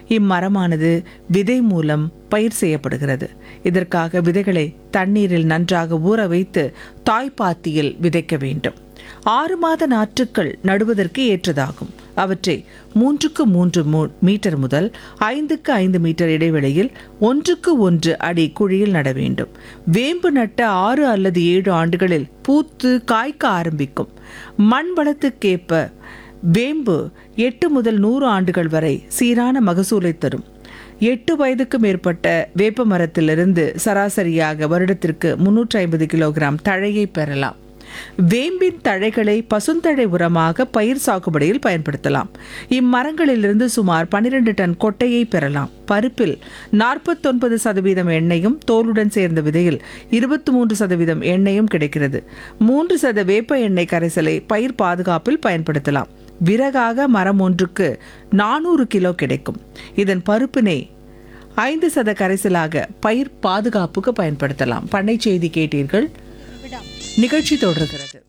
இம்மரமானது விதை மூலம் பயிர் செய்யப்படுகிறது இதற்காக விதைகளை தண்ணீரில் நன்றாக ஊற வைத்து தாய்ப்பாத்தியில் விதைக்க வேண்டும் ஆறு மாத நாற்றுக்கள் நடுவதற்கு ஏற்றதாகும் அவற்றை மூன்றுக்கு மூன்று மூ- மீட்டர் முதல் ஐந்துக்கு ஐந்து மீட்டர் இடைவெளியில் ஒன்றுக்கு ஒன்று அடி குழியில் நட வேண்டும் வேம்பு நட்ட ஆறு அல்லது ஏழு ஆண்டுகளில் பூத்து காய்க்க ஆரம்பிக்கும் மண் வளத்துக்கேற்ப வேம்பு எட்டு முதல் நூறு ஆண்டுகள் வரை சீரான மகசூலை தரும் எட்டு வயதுக்கு மேற்பட்ட வேப்ப மரத்திலிருந்து சராசரியாக வருடத்திற்கு முன்னூற்றி ஐம்பது கிலோகிராம் தழையை பெறலாம் வேம்பின் தழைகளை பசுந்தழை உரமாக பயிர் சாகுபடியில் பயன்படுத்தலாம் இம்மரங்களிலிருந்து சுமார் 12 டன் கொட்டையை பெறலாம் பருப்பில் நாற்பத்தொன்பது சதவீதம் எண்ணெயும் தோலுடன் சேர்ந்த விதையில் இருபத்தி மூன்று சதவீதம் எண்ணெயும் கிடைக்கிறது மூன்று சத வேப்ப எண்ணெய் கரைசலை பயிர் பாதுகாப்பில் பயன்படுத்தலாம் விறகாக மரம் ஒன்றுக்கு நானூறு கிலோ கிடைக்கும் இதன் பருப்பினை ஐந்து சத கரைசலாக பயிர் பாதுகாப்புக்கு பயன்படுத்தலாம் பண்ணை செய்தி கேட்டீர்கள் நிகழ்ச்சி தொடர்கிறது